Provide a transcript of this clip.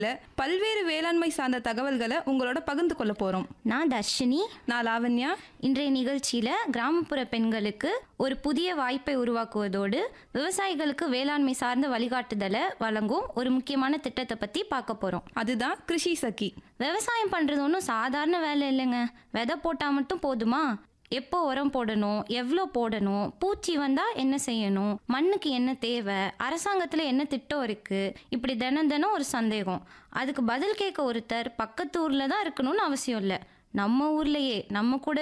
பல்வேறு வேளாண்மை சார்ந்த தகவல்களை உங்களோட பகிர்ந்து கொள்ள போறோம் நான் தர்ஷினி நான் லாவண்யா இன்றைய நிகழ்ச்சியில் கிராமப்புற பெண்களுக்கு ஒரு புதிய வாய்ப்பை உருவாக்குவதோடு விவசாயிகளுக்கு வேளாண்மை சார்ந்த வழிகாட்டுதலை வழங்கும் ஒரு முக்கியமான திட்டத்தை பற்றி பார்க்க போகிறோம் அதுதான் கிருஷி சகி விவசாயம் பண்ணுறது ஒன்றும் சாதாரண வேலை இல்லைங்க விதை போட்டால் மட்டும் போதுமா எப்போ உரம் போடணும் எவ்வளோ போடணும் பூச்சி வந்தால் என்ன செய்யணும் மண்ணுக்கு என்ன தேவை அரசாங்கத்தில் என்ன திட்டம் இருக்குது இப்படி தினம் தினம் ஒரு சந்தேகம் அதுக்கு பதில் கேட்க ஒருத்தர் பக்கத்து ஊரில் தான் இருக்கணும்னு அவசியம் இல்லை நம்ம ஊர்லேயே நம்ம கூட